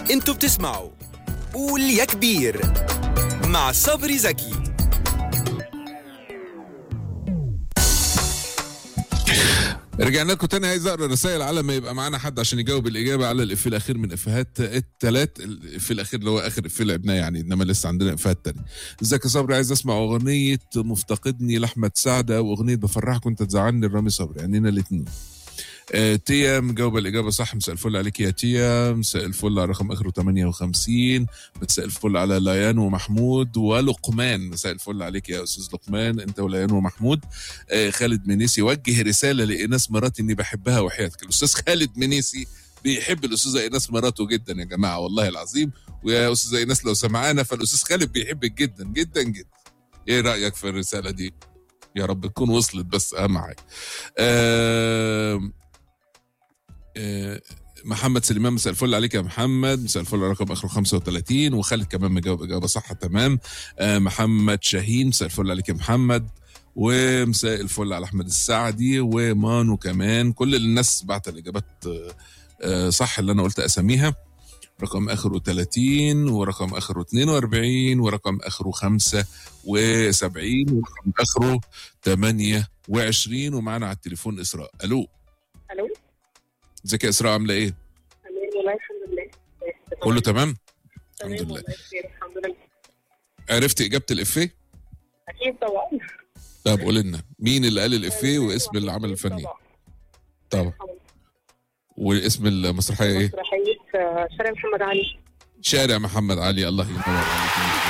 انتوا بتسمعوا قول يا كبير مع صبري زكي رجعنا لكم تاني عايز اقرا رسائل على ما يبقى معانا حد عشان يجاوب الاجابه على الافيه الاخير من افيهات الثلاث الافيه الاخير اللي هو اخر افيه لعبناه يعني انما لسه عندنا افيهات تانية ازيك يا صبري عايز اسمع اغنيه مفتقدني لاحمد سعده واغنيه بفرحك وانت تزعلني لرامي صبري عندنا الاثنين آه تيا مجاوبة الإجابة صح مساء الفل عليك يا تيا مساء الفل على رقم آخره 58 مساء الفل على ليان ومحمود ولقمان مساء الفل عليك يا أستاذ لقمان أنت وليان ومحمود آه خالد منيسي وجه رسالة لإناس مراتي إني بحبها وحياتك الأستاذ خالد منيسي بيحب الأستاذة إيناس مراته جدا يا جماعة والله العظيم ويا أستاذة إيناس لو سمعانا فالأستاذ خالد بيحبك جدا جدا جدا إيه رأيك في الرسالة دي؟ يا رب تكون وصلت بس أهم حاجة آه محمد سليمان مساء الفل عليك يا محمد مساء الفل على رقم اخره 35 وخالد كمان مجاوب اجابه صح تمام آه محمد شاهين مساء الفل عليك يا محمد ومساء الفل على احمد السعدي ومانو كمان كل الناس بعت الاجابات آه آه صح اللي انا قلت اساميها رقم اخره 30 ورقم اخره 42 ورقم اخره 75 ورقم اخره 28 ومعانا على التليفون اسراء الو الو ازيك يا اسراء عامله ايه؟ تمام والله الحمد لله كله تمام؟ تمام الحمد لله والله بخير الحمد لله عرفت اجابه الافيه؟ اكيد طبعا طب قول لنا مين اللي قال الافيه واسم العمل الفني؟ طبعا واسم المسرحيه ايه؟ مسرحية آه، شارع محمد علي شارع محمد علي الله ينور عليك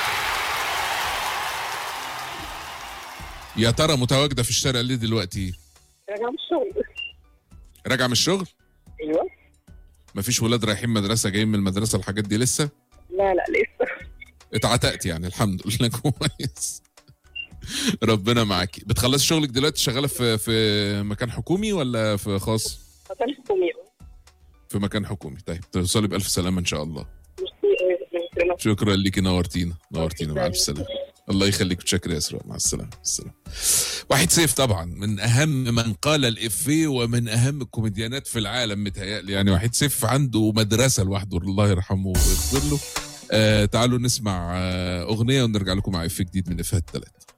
يا ترى متواجده في الشارع ليه دلوقتي؟ راجعة من الشغل راجعه من الشغل؟ ايوه مفيش ولاد رايحين مدرسه جايين من المدرسه الحاجات دي لسه؟ لا لا لسه اتعتقت يعني الحمد لله كويس ربنا معاكي بتخلصي شغلك دلوقتي شغاله في في مكان حكومي ولا في خاص مكان حكومي في مكان حكومي طيب توصلي بالف سلامه ان شاء الله ميرسي أوي. شكرا ليكي نورتينا نورتينا مع الف سلامه الله يخليك متشكر يا اسراء مع السلامه السلام واحد سيف طبعا من اهم من قال الافيه ومن اهم الكوميديانات في العالم متهيألي يعني واحد سيف عنده مدرسه لوحده الله يرحمه ويغفر له آه تعالوا نسمع آه اغنيه ونرجع لكم مع افيه جديد من افيهات ثلاثه